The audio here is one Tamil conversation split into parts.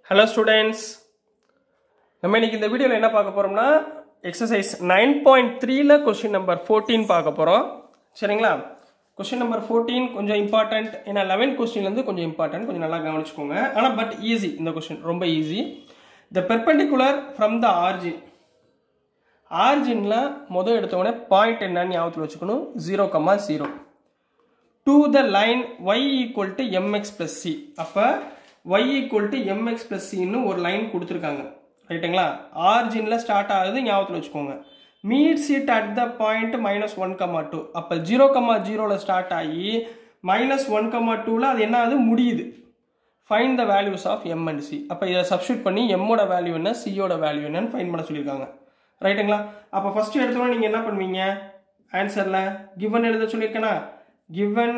ஹலோ ஸ்டூடெண்ட்ஸ் நம்ம இன்னைக்கு இந்த வீடியோவில் என்ன பார்க்க போகிறோம்னா எக்ஸசைஸ் நைன் பாயிண்ட் த்ரீல கொஸ்டின் நம்பர் ஃபோர்டீன் பார்க்க போகிறோம் சரிங்களா கொஸ்டின் நம்பர் ஃபோர்டீன் கொஞ்சம் இம்பார்ட்டன்ட் ஏன்னா லெவன்த் கொஸ்டின்லேருந்து கொஞ்சம் இம்பார்ட்டன்ட் கொஞ்சம் நல்லா கவனிச்சுக்கோங்க ஆனால் பட் ஈஸி இந்த கொஸ்டின் ரொம்ப easy the perpendicular from the origin ஆர்ஜினில் மொதல் எடுத்தோடனே பாயிண்ட் என்னன்னு ஞாபகத்தில் வச்சுக்கணும் zero comma zero to the line Y equal to M X plus C அப்போ Y equal to M X plus சின்னு ஒரு லைன் கொடுத்துருக்காங்க ரைட்டுங்களா ஆர்ஜினில் ஸ்டார்ட் ஆகுது ஞாபகத்தில் வச்சுக்கோங்க meets it at the point minus one comma two அப்போ ஜீரோ கமா ஜீரோவில் ஸ்டார்ட் ஆகி மைனஸ் ஒன் கமா டூவில் அது என்ன ஆகுது முடியுது find the values of M and C அப்போ இதை சப்ஸ்டியூட் பண்ணி எம்மோட வேல்யூ என்ன சியோட வேல்யூ என்னன்னு ஃபைன் பண்ண சொல்லியிருக்காங்க ரைட்டுங்களா அப்போ ஃபஸ்ட்டு எடுத்தோன்னே நீங்கள் என்ன பண்ணுவீங்க ஆன்சரில் கிவன் எழுத சொல்லியிருக்கேனா given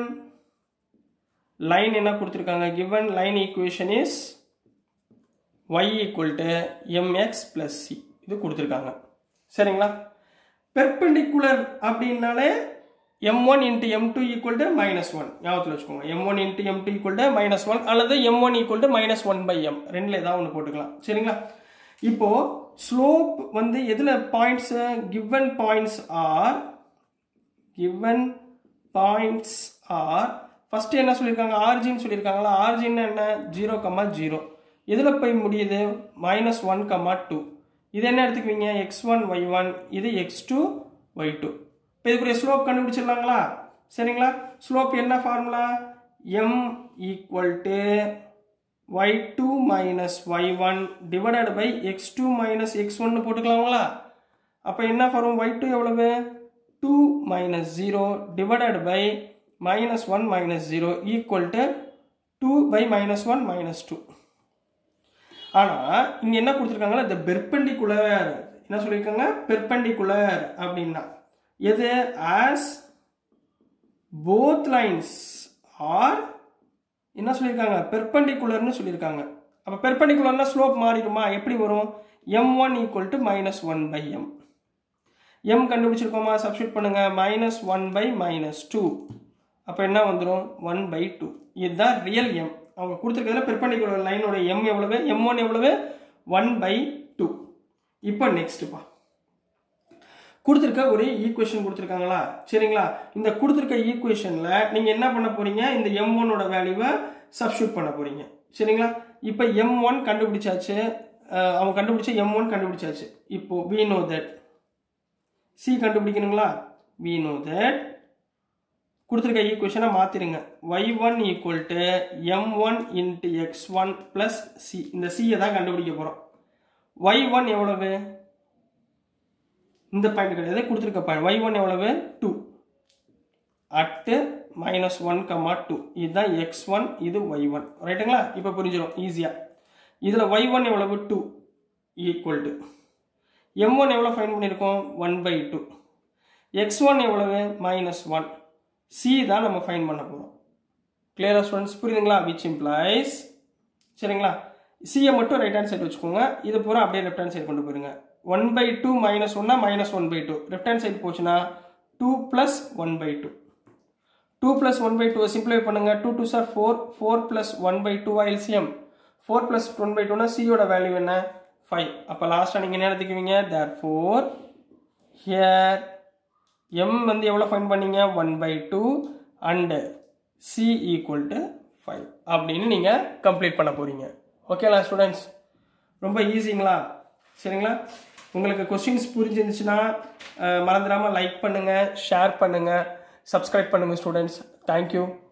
line என்ன கொடுத்துருக்காங்க given line equation is y equal to mx plus c இது கொடுத்துருக்காங்க சரிங்களா perpendicular அப்படின்னாலே m1 into m2 equal to minus 1 ஞாபகத்தில் வச்சுக்கோங்க m1 into m2 equal to minus 1 அல்லது m1 equal to minus 1 by m ரெண்டுல ஏதாவது ஒன்று போட்டுக்கலாம் சரிங்களா இப்போ ஸ்லோப் வந்து எதில் points given points are given points are first என்ன சொல்லியிருக்காங்க ஆர்ஜின் சொல்லியிருக்காங்களா ஆர்ஜின் என்ன ஜீரோ கம்மா ஜீரோ எதில் போய் முடியுது மைனஸ் ஒன் கம்மா டூ இது என்ன எடுத்துக்குவீங்க எக்ஸ் ஒன் ஒய் ஒன் இது எக்ஸ் டூ ஒய் டூ இப்போ இதுக்குரிய ஸ்லோப் கண்டுபிடிச்சிடலாங்களா சரிங்களா ஸ்லோப் என்ன formula m equal to y two minus y one divided by x two minus x ஒன்னு போட்டுக்கலாங்களா அப்போ என்ன வரும் ஒய் டூ எவ்வளவு 2 minus 0 divided by minus 1 minus 0 equal to 2 by minus 1 minus 2 ஆனால் இங்கே என்ன கொடுத்துருக்காங்களா இந்த பெர்பெண்டிகுலர் என்ன சொல்லியிருக்காங்க பெர்பெண்டிகுலர் அப்படின்னா எது ஆஸ் போத் லைன்ஸ் ஆர் என்ன சொல்லியிருக்காங்க பெர்பெண்டிகுலர்னு சொல்லியிருக்காங்க அப்போ பெர்பெண்டிகுலர்னா ஸ்லோப் மாறிடுமா எப்படி வரும் m one equal to minus one by m m கண்டுபிடிச்சிருக்கோமா சப்ஸ்டியூட் பண்ணுங்க minus one by minus two அப்போ என்ன வந்துடும் ஒன் பை டூ இதுதான் ரியல் எம் அவங்க கொடுத்துருக்கிறதுல பெர்பண்டிகுலர் லைனோட எம் எவ்வளவு எம் ஒன் எவ்வளவு ஒன் பை டூ இப்போ நெக்ஸ்ட்டுப்பா கொடுத்துருக்க ஒரு ஈக்குவேஷன் கொடுத்துருக்காங்களா சரிங்களா இந்த கொடுத்துருக்க ஈக்குவேஷனில் நீங்கள் என்ன பண்ண போறீங்க இந்த எம் ஒன்னோட வேல்யூவை சப்ஸ்டியூட் பண்ண போறீங்க சரிங்களா இப்போ எம் ஒன் கண்டுபிடிச்சாச்சு அவங்க கண்டுபிடிச்ச எம் ஒன் கண்டுபிடிச்சாச்சு இப்போ வி நோ தட் சி கண்டுபிடிக்கணுங்களா வி நோ தட் கொடுத்துருக்க ஈக்குவேஷனை மாற்றிடுங்க y one equal to m one into x one plus c இந்த சியை தான் கண்டுபிடிக்க போகிறோம் ஒய் ஒன் எவ்வளவு இந்த பாயிண்ட் கிடையாது கொடுத்துருக்க பாயிண்ட் ஒய் ஒன் எவ்வளவு two at minus one comma two இதுதான் எக்ஸ் ஒன் இது ஒய் ஒன் ரைட்டுங்களா இப்போ புரிஞ்சிடும் ஈஸியாக இதில் ஒய் ஒன் எவ்வளவு two equal to m one எவ்வளோ ஃபைன் பண்ணியிருக்கோம் one by two x one எவ்வளவு மைனஸ் ஒன் சி தான் நம்ம ஃபைன் பண்ண போகிறோம் கிளியரா ஸ்டூடெண்ட்ஸ் புரியுதுங்களா விச் இம்ப்ளாய்ஸ் சரிங்களா சியை மட்டும் ரைட் ஹேண்ட் சைடு வச்சுக்கோங்க இது பூரா அப்படியே லெஃப்ட் ஹேண்ட் சைடு கொண்டு போயிருங்க ஒன் பை டூ மைனஸ் ஒன்னா minus one by two left hand side போச்சுன்னா two plus one by two two plus one by two சிம்பிளை பண்ணுங்க two two sir four four plus one by two LCM four plus one by டூனா சியோட வேல்யூ என்ன ஃபைவ் அப்போ லாஸ்ட்டாக நீங்கள் என்ன எடுத்துக்குவீங்க தேர் ஃபோர் ஹியர் எம் வந்து எவ்வளோ ஃபைன் பண்ணீங்க one by two and c equal to five அப்படின்னு நீங்கள் கம்ப்ளீட் பண்ண போகிறீங்க ஓகேங்களா ஸ்டூடெண்ட்ஸ் ரொம்ப ஈஸிங்களா சரிங்களா உங்களுக்கு கொஸ்டின்ஸ் புரிஞ்சிருந்துச்சுன்னா மறந்துடாமல் லைக் பண்ணுங்கள் ஷேர் பண்ணுங்கள் சப்ஸ்கிரைப் பண்ணுங்கள் ஸ்டூடெண்ட்ஸ் தேங்க்யூ